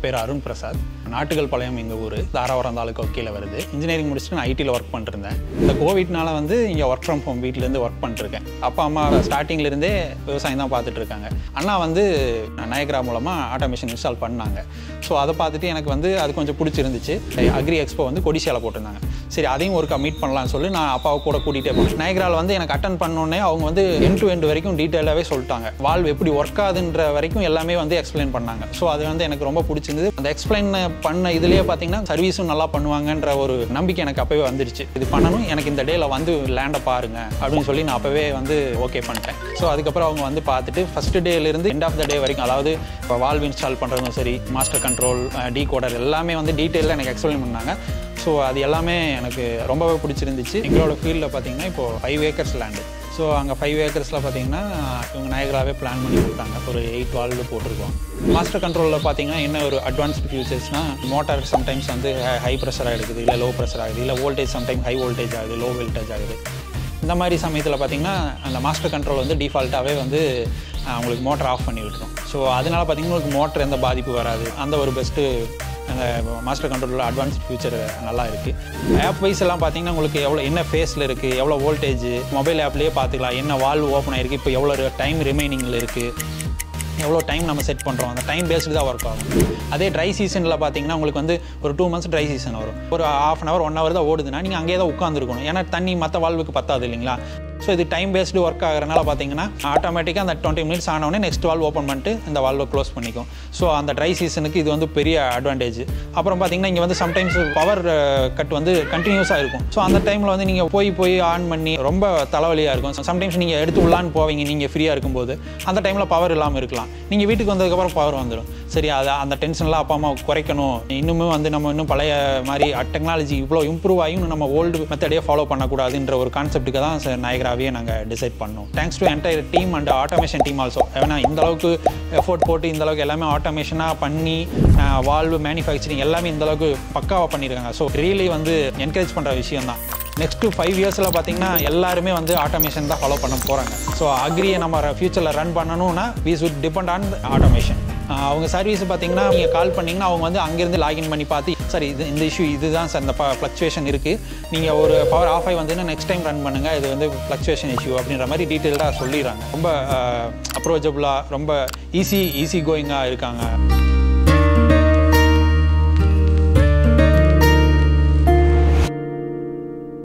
பேர் அருண் பிரசாத் நாட்டுகள் பாளையம் எங்கள் ஊர் தாராபுரம் தாலுக்கா கீழே வருது இன்ஜினியரிங் முடிச்சுட்டு நான் ஐடியில் ஒர்க் பண்ணிருந்தேன் இந்த கோவிட்னால வந்து இங்கே ஒர்க் ஃப்ரம் ஹோம் வீட்டிலேருந்து ஒர்க் பண்ணிருக்கேன் அப்பா அம்மா ஸ்டார்டிங்ல இருந்தே விவசாயம் தான் பார்த்துட்டு இருக்காங்க அண்ணா வந்து நயக்ரா மூலமாக ஆட்டோமேஷன் இன்ஸ்டால் பண்ணாங்க ஸோ அதை பார்த்துட்டு எனக்கு வந்து அது கொஞ்சம் பிடிச்சிருந்துச்சு அக்ரி எக்ஸ்போ வந்து கொடிசியால போட்டிருந்தாங்க சரி அதையும் ஒருக்கா மீட் பண்ணலாம்னு சொல்லி நான் அப்பாவை கூட கூட்டிகிட்டே போனேன் நயக்ராவில் வந்து எனக்கு அட்டன் பண்ணோன்னே அவங்க வந்து என் டு எண்ட் வரைக்கும் டீட்டெயிலாகவே சொல்லிட்டாங்க வால்வ் எப்படி ஒர்க் ஆகுதுன்ற வரைக்கும் எல்லாமே வந்து எக்ஸ்பிளைன் பண்ணாங்க ஸோ அது வந்து எனக்கு ரொம்ப பிடிச்சிருந்தது அந்த எக்ஸ்பிளைன் பண்ண இதுலேயே பார்த்தீங்கன்னா சர்வீஸும் நல்லா பண்ணுவாங்கன்ற ஒரு நம்பிக்கை எனக்கு அப்போவே வந்துருச்சு இது பண்ணணும் எனக்கு இந்த டேல வந்து லேண்டை பாருங்க அப்படின்னு சொல்லி நான் அப்போவே வந்து ஓகே பண்ணிட்டேன் ஸோ அதுக்கப்புறம் அவங்க வந்து பார்த்துட்டு ஃபஸ்ட் டேலேருந்து எண்ட் ஆஃப் த டே வரைக்கும் அதாவது இப்போ வால்வ் இன்ஸ்டால் பண்ணுறதும் சரி மாஸ்டர் கண்ட்ரோல் டீ கோடர் எல்லாமே வந்து டீட்டெயிலாக எனக்கு எக்ஸ்பிளைன் பண்ணாங்க ஸோ அது எல்லாமே எனக்கு ரொம்பவே பிடிச்சிருந்துச்சு எங்களோட ஃபீல்டில் பார்த்தீங்கன்னா இப்போ ஃபைவ் ஏக்கர்ஸ் லேண்டு ஸோ அங்கே ஃபைவ் ஏக்கர்ஸில் பார்த்தீங்கன்னா இவங்க நாயகராகவே பிளான் பண்ணி கொடுத்தாங்க ஒரு எயிட் வால்வு போட்டிருக்கோம் மாஸ்டர் கண்ட்ரோலில் பார்த்தீங்கன்னா என்ன ஒரு அட்வான்ஸ்டு ஃபியூச்சர்ஸ்னால் மோட்டார் சம்டைம்ஸ் வந்து ஹை ப்ரெஷர் ஆகிடுது இல்லை லோ ப்ரெஷர் ஆகுது இல்லை வோல்டேஜ் சம்டைம் ஹை வோல்டேஜ் ஆகுது லோ வோல்டேஜ் ஆகுது இந்த மாதிரி சமயத்தில் பார்த்தீங்கன்னா அந்த மாஸ்டர் கண்ட்ரோல் வந்து டிஃபால்ட்டாகவே வந்து உங்களுக்கு மோட்டர் ஆஃப் பண்ணி விட்டுரும் ஸோ அதனால் பார்த்தீங்கன்னா உங்களுக்கு மோட்டர் எந்த பாதிப்பு வராது அந்த ஒரு பெஸ்ட்டு அந்த மாஸ்டர் கண்ட்ரோலில் அட்வான்ஸ்ட் ஃபியூச்சர் நல்லா இருக்குது ஆப் வைஸ் எல்லாம் பார்த்தீங்கன்னா உங்களுக்கு எவ்வளோ என்ன ஃபேஸில் இருக்குது எவ்வளோ வோல்டேஜ் மொபைல் ஆப்லேயே பார்த்துக்கலாம் என்ன வால்வ் ஓப்பன் ஆயிருக்கு இப்போ எவ்வளோ டைம் ரிமைனிங்கில் இருக்குது எவ்வளோ டைம் நம்ம செட் பண்ணுறோம் அந்த டைம் பேஸ்டு தான் ஒர்க் ஆகும் அதே ட்ரை சீசனில் பார்த்தீங்கன்னா உங்களுக்கு வந்து ஒரு டூ மந்த்ஸ் ட்ரை சீசன் வரும் ஒரு half an hour one hour தான் ஓடுதுன்னா நீங்கள் அங்கேயே தான் உட்காந்துருக்கணும் ஏன்னா தண்ணி மற்ற வால்வுக்கு பத்தாது இல்லைங்களா ஸோ இது டைம் பேஸ்டு ஒர்க் ஆகிறனால பார்த்தீங்கன்னா ஆட்டோமேட்டிக்காக அந்த டுவெண்ட்டி மினிட்ஸ் ஆனவுடனே நெக்ஸ்ட் வால்வ் ஓப்பன் பண்ணிட்டு இந்த வால்வை க்ளோஸ் பண்ணிக்கும் ஸோ அந்த ட்ரை சீசனுக்கு இது வந்து பெரிய அட்வான்டேஜ் அப்புறம் பார்த்தீங்கன்னா இங்கே வந்து சம்டைம்ஸ் பவர் கட் வந்து கண்டினியூஸாக இருக்கும் ஸோ அந்த டைமில் வந்து நீங்கள் போய் போய் ஆன் பண்ணி ரொம்ப தலைவலியாக இருக்கும் சம்டைம்ஸ் நீங்கள் எடுத்து உள்ளான்னு போவீங்க நீங்கள் ஃப்ரீயாக இருக்கும்போது அந்த டைமில் பவர் இல்லாமல் இருக்கலாம் நீங்கள் வீட்டுக்கு வந்ததுக்கப்புறம் பவர் வந்துடும் சரி அதை அந்த டென்ஷன்லாம் அப்பா அம்மா குறைக்கணும் இன்னுமே வந்து நம்ம இன்னும் பழைய மாதிரி டெக்னாலஜி இவ்வளோ இம்ப்ரூவ் ஆகியும் நம்ம ஓல்டு மெத்தடே ஃபாலோ பண்ணக்கூடாதுன்ற ஒரு கான்செப்ட்டுக்கு தான் நயகராவே நாங்கள் டிசைட் பண்ணோம் thanks to entire team and automation team also ஏன்னா இந்த அளவுக்கு எஃபோர்ட் போட்டு இந்த அளவுக்கு எல்லாமே ஆட்டோமேஷனாக பண்ணி வால்வு மேனுஃபேக்சரிங் எல்லாமே இந்த அளவுக்கு பக்காவாக பண்ணியிருக்காங்க ஸோ ரியலி வந்து என்கரேஜ் பண்ணுற விஷயம் தான் நெக்ஸ்ட் ஃபைவ் இயர்ஸில் பார்த்தீங்கன்னா எல்லாருமே வந்து ஆட்டோமேஷன் தான் ஃபாலோ பண்ண போகிறாங்க ஸோ அக்ரியை நம்ம ஃபியூச்சரில் ரன் பண்ணணும்னா we should depend on automation அவங்க சர்வீஸ் பார்த்தீங்கன்னா நீங்கள் கால் பண்ணிங்கன்னா அவங்க வந்து அங்கேருந்து லாகின் பண்ணி பார்த்து சார் இது இந்த இஷ்யூ இதுதான் சார் இந்த ஃப்ளக்சுவேஷன் இருக்குது நீங்கள் ஒரு பவர் ஆஃப் ஆகி வந்துன்னா நெக்ஸ்ட் டைம் ரன் பண்ணுங்கள் இது வந்து ஃப்ளக்சுவேஷன் இஷ்யூ அப்படின்ற மாதிரி டீட்டெயில்டாக சொல்லிடுறாங்க ரொம்ப அப்ரோச்சபுளாக ரொம்ப ஈஸி ஈஸி கோயிங்காக இருக்காங்க